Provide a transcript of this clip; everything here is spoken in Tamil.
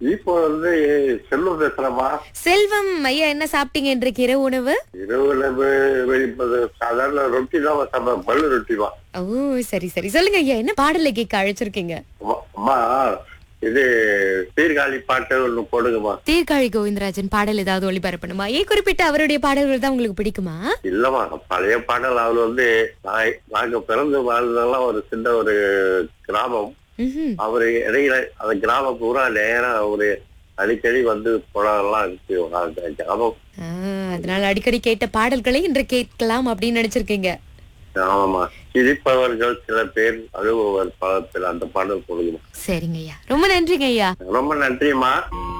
இப்போ வந்து செல்வம் பேசுறமா செல்வம் ஐயா என்ன சாப்பிட்டீங்க இன்றைக்கு இரவு உணவு இரவுல வெ- வெளிப்பது சாதாரண ரொட்டி தான் சாப்பிடுவேன் பல்லு ரொட்டி தான் ஓ சரி சரி சொல்லுங்க ஐயா என்ன பாடலை கேட்க அழைச்சிருக்கீங்க அம்மா, அம்மா இது சீர்காழி பாட்டு ஒண்ணு போடுங்கம்மா தீர்காழி கோவிந்தராஜன் பாடல் ஏதாவது ஒளிபரப்பணுமா ஏன் குறிப்பிட்ட அவருடைய பாடல்கள் தான் உங்களுக்கு பிடிக்குமா இல்லம்மா பழைய பாடல் அவர் வந்து நான் நாங்க பிறந்து வாழ்ந்ததெல்லாம் ஒரு சின்ன ஒரு கிராமம் ம்ஹும். அவரு இடையில அந்த கிராமம் பூரா நேரா ஒரு அடிக்கடி வந்து போனதெல்லாம் இருக்கு அந்த கிராமம் ஆ, அதனால அடிக்கடி கேட்ட பாடல்களை இன்று கேட்கலாம் அப்படின்னு நினைச்சிருக்கீங்க ஆமாமா சிரிப்பவர்கள் சில பேர் அழுபவர் பல பேர் அந்த பாடல் போடுங்கம்மா சரிங்க ஐயா ரொம்ப நன்றிங்க ஐயா ரொம்ப நன்றிம்மா